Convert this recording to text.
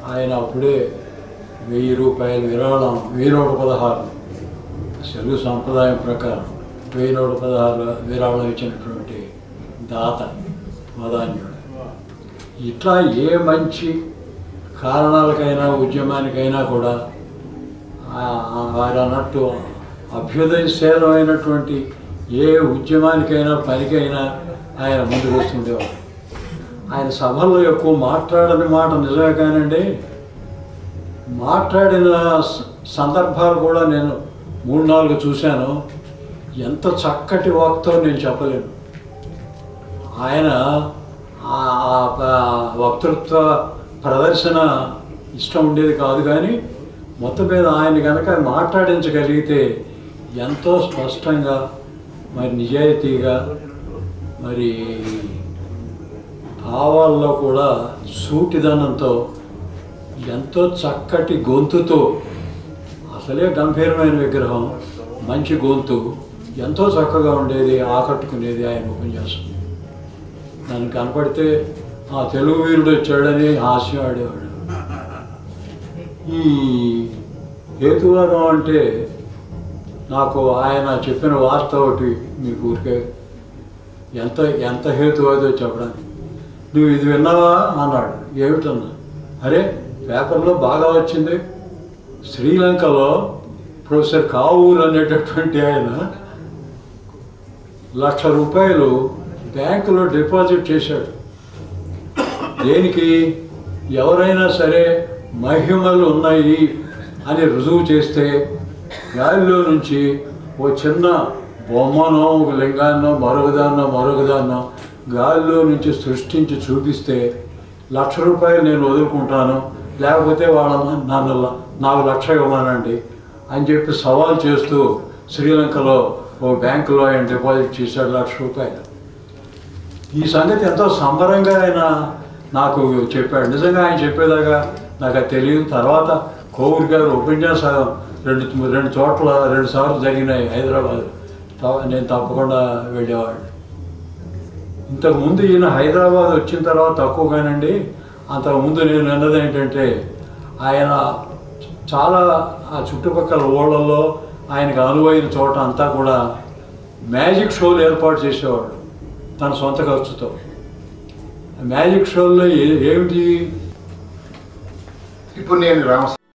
ఆయన అప్పుడే వెయ్యి రూపాయల విరాళం వెయ్యి నూట పదహారు తెలుగు సాంప్రదాయం ప్రకారం వెయ్యి నూట పదహారు విరాళం ఇచ్చినటువంటి దాత మదాన్యుడు ఇట్లా ఏ మంచి కారణాలకైనా ఉద్యమానికైనా కూడా ఆ- ఆ- వారు అన్నట్టు అభ్యుదయశీలమైనటువంటి ఏ ఉద్యమానికైనా పనికైనా ఆయన ముందుకు వస్తుండేవారు ఆయన సభల్లో ఎక్కువ మాట్లాడని మాట నిజమే కానండి మాట్లాడిన స- సందర్భాలు కూడా నేను మూడు నాలుగు చూశాను ఎంత చక్కటి వక్తో నేను చెప్పలేను ఆయన ఆ- ఆ ప- వక్తృత్వ ప్రదర్శన ఇష్టం ఉండేది కాదు కానీ మొత్తం మీద ఆయన కనుక మాట్లాడించగలిగితే ఎంతో స్పష్టంగా మరి నిజాయితీగా మరి భావాల్లో కూడా సూటిదనంతో ఎంతో చక్కటి గొంతుతో అసలే గంభీరమైన విగ్రహం మంచి గొంతు ఎంతో చక్కగా ఉండేది ఆకట్టుకునేది ఆయన ఉపన్యాసం దానికి కనపడితే ఆ తెలుగు వీరుడు వచ్చాడని హాస్యం ఆడేవాడు ఈ హేతువాదం అంటే నాకు ఆయన చెప్పిన వార్త ఒకటి మీకు ఊరికే ఎంత ఎంత హేతువాదో చెప్పడానికి నువ్వు ఇది విన్నావా అన్నాడు ఏమిటన్నా అరే పేపర్లో బాగా వచ్చింది శ్రీలంకలో ప్రొఫెసర్ కావూర్ అనేటటువంటి ఆయన లక్ష రూపాయలు బ్యాంకులో డిపాజిట్ చేశాడు దేనికి ఎవరైనా సరే మహిమలు ఉన్నాయి అని రుజువు చేస్తే గాలిలో నుంచి ఓ చిన్న బొమ్మనో ఒక లింగాన్నో మరొకదాన్నో మరొకదాన్నో గాలిలో నుంచి సృష్టించి చూపిస్తే లక్ష రూపాయలు నేను వదులుకుంటాను లేకపోతే వాళ్ళ నన్ను ల- నాకు లక్ష ఇవ్వమనండి అని చెప్పి సవాల్ చేస్తూ శ్రీలంకలో ఓ బ్యాంకులో ఆయన డిపాజిట్ చేశాడు లక్ష రూపాయలు ఈ సంగతి ఎంతో సంబరంగా ఆయన నాకు చెప్పాడు నిజంగా ఆయన చెప్పేదాకా నాకు అది తెలియదు తర్వాత కోవూరు గారు ఉపన్యాసం రెండు రెండు చోట్ల రెండు సార్లు జరిగినాయి హైదరాబాద్ త- నేను తప్పకుండా వెళ్ళేవాడు ఇంతకుముందు ఈయన హైదరాబాద్ వచ్చిన తర్వాత తక్కువగానండి అంతకుముందు నేను అన్నది ఏంటంటే ఆయన చాలా ఆ చుట్టుపక్కల ఊళ్ళల్లో ఆయనకు అనువైన చోట అంతా కూడా మ్యాజిక్ షోలు ఏర్పాటు చేసేవాడు తన సొంత ఖర్చుతో మ్యాజిక్ షోల్లో ఏ- ఏమిటి ఇప్పుడు నేను రామ